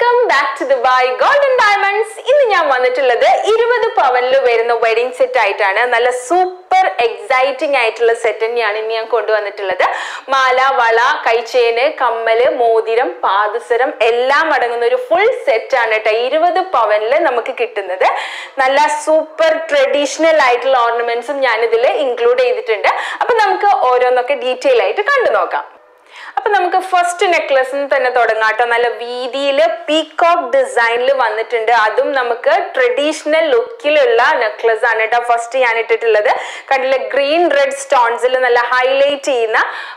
welcome back to Dubai golden diamonds ഇന്ന് ഞാൻ വന്നിട്ടുള്ളത് ഇരുപത് പവനിൽ വരുന്ന വെഡിങ് സെറ്റ് ആയിട്ടാണ് നല്ല സൂപ്പർ എക്സൈറ്റിംഗ് ആയിട്ടുള്ള സെറ്റ് തന്നെയാണ് ഇന്ന് ഞാൻ കൊണ്ടുവന്നിട്ടുള്ളത് മാല വള കൈച്ചേന് കമ്മല് മോതിരം പാദസരം എല്ലാം അടങ്ങുന്ന ഒരു ഫുൾ സെറ്റ് ആണ് കേട്ടോ ഇരുപത് പവനിൽ നമുക്ക് കിട്ടുന്നത് നല്ല സൂപ്പർ ട്രഡീഷണൽ ആയിട്ടുള്ള ഓർണമെന്റ്സും ഞാൻ ഇതിൽ ഇൻക്ലൂഡ് ചെയ്തിട്ടുണ്ട് അപ്പൊ നമുക്ക് ഓരോന്നൊക്കെ ഡീറ്റെയിൽ ആയിട്ട് കണ്ടു നോക്കാം അപ്പൊ നമുക്ക് ഫസ്റ്റ് നെക്ലസ് തന്നെ തുടങ്ങാം കേട്ടോ നല്ല വീതിയിൽ പീകോക്ക് ഡിസൈനിൽ വന്നിട്ടുണ്ട് അതും നമുക്ക് ട്രഡീഷണൽ ലുക്കിലുള്ള നെക്ലസ് ആണ് കേട്ടോ ഫസ്റ്റ് ഞാൻ ഇട്ടിട്ടുള്ളത് കണ്ടില്ല ഗ്രീൻ റെഡ് സ്റ്റോൺസിൽ നല്ല ഹൈലൈറ്റ് ചെയ്യുന്ന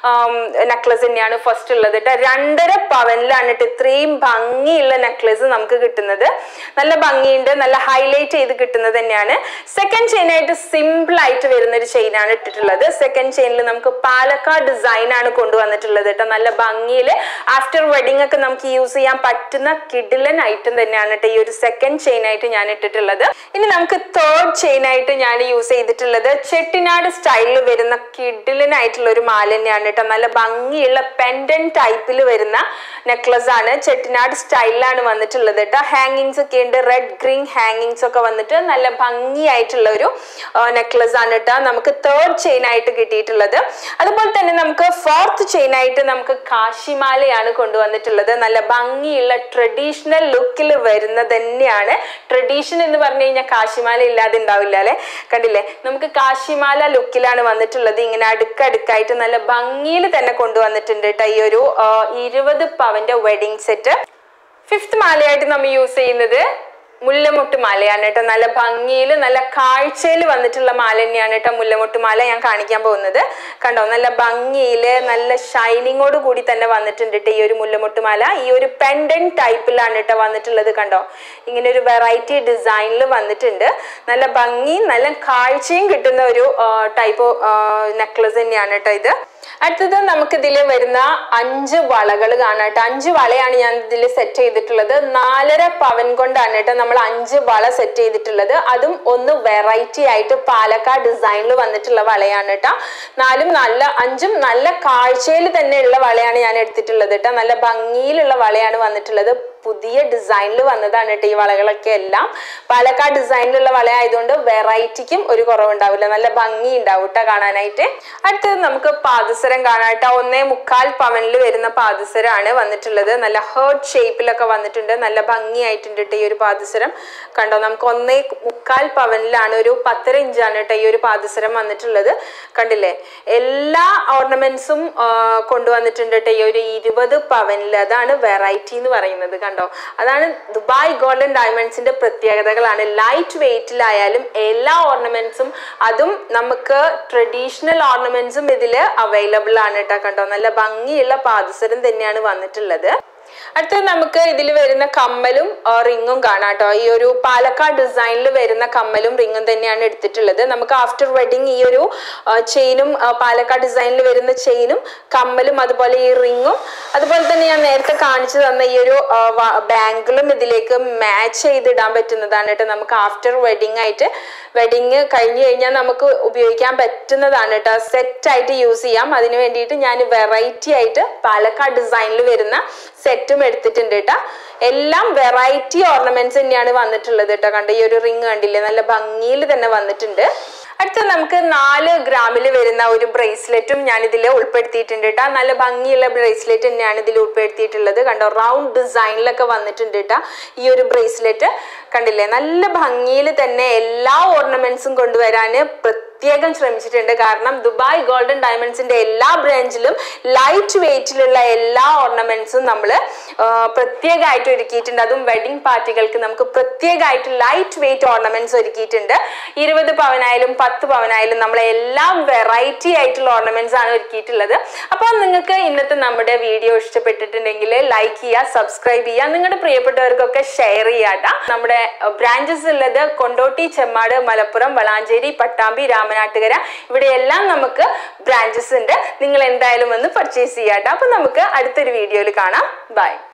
നെക്ലസ് തന്നെയാണ് ഫസ്റ്റ് ഉള്ളത് കേട്ടോ രണ്ടര പവനിലാണ് കേട്ടോ ഇത്രയും ഭംഗിയുള്ള നെക്ലസ് നമുക്ക് കിട്ടുന്നത് നല്ല ഭംഗിയുണ്ട് നല്ല ഹൈലൈറ്റ് ചെയ്ത് കിട്ടുന്നത് തന്നെയാണ് സെക്കൻഡ് ചെയിൻ ആയിട്ട് സിമ്പിൾ ആയിട്ട് വരുന്ന ഒരു ചെയിൻ ആണ് ഇട്ടിട്ടുള്ളത് സെക്കൻഡ് ചെയിനിൽ നമുക്ക് പാലക്കാട് ഡിസൈൻ ആണ് കൊണ്ടുവന്നിട്ടുള്ളത് കേട്ടോ നല്ല ഭംഗിയിൽ ആഫ്റ്റർ വെഡിങ് ഒക്കെ നമുക്ക് യൂസ് ചെയ്യാൻ പറ്റുന്ന കിഡിലൻ ഐറ്റം തന്നെയാണ് കേട്ടോ ഈ ഒരു സെക്കൻഡ് ചെയിൻ ആയിട്ട് ഞാൻ ഇട്ടിട്ടുള്ളത് ഇനി നമുക്ക് തേർഡ് ചെയിൻ ആയിട്ട് ഞാൻ യൂസ് ചെയ്തിട്ടുള്ളത് ചെട്ടിനാട് സ്റ്റൈലിൽ വരുന്ന കിഡിലൻ ആയിട്ടുള്ള ഒരു മാല തന്നെയാണ് കേട്ടോ നല്ല ഭംഗിയുള്ള പെൻഡൻ ടൈപ്പിൽ വരുന്ന നെക്ലസ് ആണ് ചെട്ടിനാട് സ്റ്റൈലിലാണ് വന്നിട്ടുള്ളത് കേട്ടോ ഹാങ്ങിങ്സ് ഒക്കെ ഉണ്ട് റെഡ് ഗ്രീൻ ഹാങ്ങിങ്സ് ഒക്കെ വന്നിട്ട് നല്ല ഭംഗിയായിട്ടുള്ള ഒരു നെക്ലസ് ആണ് കേട്ടോ നമുക്ക് തേർഡ് ചെയിൻ ആയിട്ട് കിട്ടിയിട്ടുള്ളത് അതുപോലെ തന്നെ നമുക്ക് ഫോർത്ത് ചെയിൻ ആയിട്ട് നമുക്ക് കാശിമാലയാണ് കൊണ്ടുവന്നിട്ടുള്ളത് നല്ല ഭംഗിയുള്ള ട്രഡീഷണൽ ലുക്കിൽ വരുന്ന തന്നെയാണ് ട്രഡീഷൻ എന്ന് പറഞ്ഞു കഴിഞ്ഞാൽ കാശിമാല ഇല്ലാതെ ഉണ്ടാവില്ല അല്ലെ കണ്ടില്ലേ നമുക്ക് കാശിമാല ലുക്കിലാണ് വന്നിട്ടുള്ളത് ഇങ്ങനെ അടുക്കടുക്കായിട്ട് നല്ല ഭംഗിയിൽ തന്നെ കൊണ്ടുവന്നിട്ടുണ്ട് കേട്ടോ ഈ ഒരു ആ, ഇരുപത് പവന്റെ വെഡിങ് സെറ്റ് ഫിഫ്ത്ത് മാലയായിട്ട് നമ്മൾ യൂസ് ചെയ്യുന്നത് മുല്ലമുട്ട് മാലയാണ് കേട്ടോ നല്ല ഭംഗിയിൽ നല്ല കാഴ്ചയിൽ വന്നിട്ടുള്ള മാല തന്നെയാണ് കേട്ടോ മുല്ലമുട്ട് മാല ഞാൻ കാണിക്കാൻ പോകുന്നത് കണ്ടോ നല്ല ഭംഗിയിൽ നല്ല ഷൈനിങ്ങോട് കൂടി തന്നെ വന്നിട്ടുണ്ട് കേട്ടോ ഈ ഒരു മുല്ലമുട്ട് മാല ഈ ഒരു പെൻഡൻ ടൈപ്പിലാണ് കേട്ടോ വന്നിട്ടുള്ളത് കണ്ടോ ഇങ്ങനെ ഒരു വെറൈറ്റി ഡിസൈനിൽ വന്നിട്ടുണ്ട് നല്ല ഭംഗി നല്ല കാഴ്ചയും കിട്ടുന്ന ഒരു ടൈപ്പ് നെക്ലസ് തന്നെയാണ് കേട്ടോ ഇത് അടുത്തത് നമുക്ക് ഇതിൽ വരുന്ന അഞ്ച് വളകൾ കാണാം കേട്ടോ അഞ്ച് വളയാണ് ഞാൻ ഇതിൽ സെറ്റ് ചെയ്തിട്ടുള്ളത് നാലര പവൻ കൊണ്ടാണ് കേട്ടോ നമ്മൾ അഞ്ച് വള സെറ്റ് ചെയ്തിട്ടുള്ളത് അതും ഒന്ന് വെറൈറ്റി ആയിട്ട് പാലക്കാട് ഡിസൈനിൽ വന്നിട്ടുള്ള വളയാണ് കേട്ടോ നാലും നല്ല അഞ്ചും നല്ല കാഴ്ചയിൽ തന്നെയുള്ള വളയാണ് ഞാൻ എടുത്തിട്ടുള്ളത് കേട്ടോ നല്ല ഭംഗിയിലുള്ള വളയാണ് വന്നിട്ടുള്ളത് പുതിയ ഡിസൈനിൽ വന്നതാണ് കേട്ടോ ഈ വളകളൊക്കെ എല്ലാം പാലക്കാട് ഡിസൈനിലുള്ള വള ആയതുകൊണ്ട് വെറൈറ്റിക്കും ഒരു കുറവുണ്ടാവില്ല നല്ല ഭംഗി ഉണ്ടാവും കേട്ടോ കാണാനായിട്ട് അടുത്തത് നമുക്ക് പാദസരം കാണാം കേട്ടോ ഒന്നേ മുക്കാൽ പവനിൽ വരുന്ന പാദസരമാണ് വന്നിട്ടുള്ളത് നല്ല ഹേർട്ട് ഷേപ്പിലൊക്കെ വന്നിട്ടുണ്ട് നല്ല ഭംഗിയായിട്ടുണ്ട് കേട്ടോ ഈ ഒരു പാദസരം കണ്ടോ നമുക്ക് ഒന്നേ മുക്കാൽ പവനിലാണ് ഒരു പത്തര ഇഞ്ചാണ് കേട്ടോ ഈ ഒരു പാദസരം വന്നിട്ടുള്ളത് കണ്ടില്ലേ എല്ലാ ഓർണമെന്റ്സും കൊണ്ടുവന്നിട്ടുണ്ട് കേട്ടോ ഈ ഒരു ഇരുപത് പവനിൽ അതാണ് വെറൈറ്റി എന്ന് പറയുന്നത് കണ്ടോ അതാണ് ദുബായ് ഗോൾഡൻ ഡയമണ്ട്സിന്റെ പ്രത്യേകതകളാണ് ലൈറ്റ് വെയിറ്റിലായാലും എല്ലാ ഓർണമെന്റ്സും അതും നമുക്ക് ട്രഡീഷണൽ ഓർണമെന്റ്സും ഇതിൽ അവൈലബിൾ ആണ് കേട്ടോ കണ്ടോ നല്ല ഭംഗിയുള്ള പാദസരം തന്നെയാണ് വന്നിട്ടുള്ളത് അടുത്തത് നമുക്ക് ഇതിൽ വരുന്ന കമ്മലും റിങ്ങും കാണാം കേട്ടോ ഈ ഒരു പാലക്കാട് ഡിസൈനിൽ വരുന്ന കമ്മലും റിങ്ങും തന്നെയാണ് എടുത്തിട്ടുള്ളത് നമുക്ക് ആഫ്റ്റർ വെഡിങ് ഈ ഒരു ചെയിനും പാലക്കാട് ഡിസൈനിൽ വരുന്ന ചെയിനും കമ്മലും അതുപോലെ ഈ റിങ്ങും അതുപോലെ തന്നെ ഞാൻ നേരത്തെ കാണിച്ചു തന്ന ഈ ഒരു ബാങ്കിളും ഇതിലേക്ക് മാച്ച് ചെയ്തിടാൻ പറ്റുന്നതാണ് കേട്ടോ നമുക്ക് ആഫ്റ്റർ വെഡിങ് ആയിട്ട് വെഡിങ് കഴിഞ്ഞു കഴിഞ്ഞാൽ നമുക്ക് ഉപയോഗിക്കാൻ പറ്റുന്നതാണ് കേട്ടോ സെറ്റ് ആയിട്ട് യൂസ് ചെയ്യാം അതിന് വേണ്ടിയിട്ട് ഞാൻ വെറൈറ്റി ആയിട്ട് പാലക്കാട് ഡിസൈനിൽ വരുന്ന സെറ്റും എടുത്തിട്ടുണ്ട് കേട്ടോ എല്ലാം വെറൈറ്റി ഓർണമെന്റ്സ് തന്നെയാണ് വന്നിട്ടുള്ളത് കേട്ടോ കണ്ട ഈ ഒരു റിങ് കണ്ടില്ലേ നല്ല ഭംഗിയിൽ തന്നെ വന്നിട്ടുണ്ട് അടുത്ത നമുക്ക് നാല് ഗ്രാമിൽ വരുന്ന ഒരു ബ്രേസ്ലെറ്റും ഞാൻ ഇതിൽ ഉൾപ്പെടുത്തിയിട്ടുണ്ട് കേട്ടോ നല്ല ഭംഗിയുള്ള ബ്രേസ്ലെറ്റ് തന്നെയാണ് ഇതിൽ ഉൾപ്പെടുത്തിയിട്ടുള്ളത് കണ്ടോ റൗണ്ട് ഡിസൈനിലൊക്കെ വന്നിട്ടുണ്ട് കേട്ടോ ഈ ഒരു ബ്രേസ്ലെറ്റ് കണ്ടില്ലേ നല്ല ഭംഗിയിൽ തന്നെ എല്ലാ ഓർണമെന്റ്സും കൊണ്ടുവരാൻ പ്രത്യേകം ശ്രമിച്ചിട്ടുണ്ട് കാരണം ദുബായ് ഗോൾഡൻ ഡയമണ്ട്സിന്റെ എല്ലാ ബ്രാഞ്ചിലും ലൈറ്റ് വെയിറ്റിലുള്ള എല്ലാ ഓർണമെന്റ്സും നമ്മൾ പ്രത്യേകമായിട്ട് ഒരുക്കിയിട്ടുണ്ട് അതും വെഡിങ് പാർട്ടികൾക്ക് നമുക്ക് പ്രത്യേകമായിട്ട് ലൈറ്റ് വെയിറ്റ് ഓർണമെന്റ്സ് ഒരുക്കിയിട്ടുണ്ട് ഇരുപത് പവനായാലും പത്ത് പവനായാലും നമ്മൾ എല്ലാം വെറൈറ്റി ആയിട്ടുള്ള ഓർണമെന്റ്സ് ആണ് ഒരുക്കിയിട്ടുള്ളത് അപ്പോൾ നിങ്ങൾക്ക് ഇന്നത്തെ നമ്മുടെ വീഡിയോ ഇഷ്ടപ്പെട്ടിട്ടുണ്ടെങ്കിൽ ലൈക്ക് ചെയ്യുക സബ്സ്ക്രൈബ് ചെയ്യുക നിങ്ങളുടെ പ്രിയപ്പെട്ടവർക്കൊക്കെ ഷെയർ ചെയ്യാട്ടോ നമ്മുടെ ബ്രാഞ്ചസ് ഉള്ളത് കൊണ്ടോട്ടി ചെമ്മാട് മലപ്പുറം വളാഞ്ചേരി പട്ടാമ്പി രാമനാട്ടുകര ഇവിടെയെല്ലാം നമുക്ക് ബ്രാഞ്ചസ് ഉണ്ട് നിങ്ങൾ എന്തായാലും വന്ന് പർച്ചേസ് ചെയ്യാട്ടോ അപ്പൊ നമുക്ക് അടുത്തൊരു വീഡിയോയിൽ കാണാം ബൈ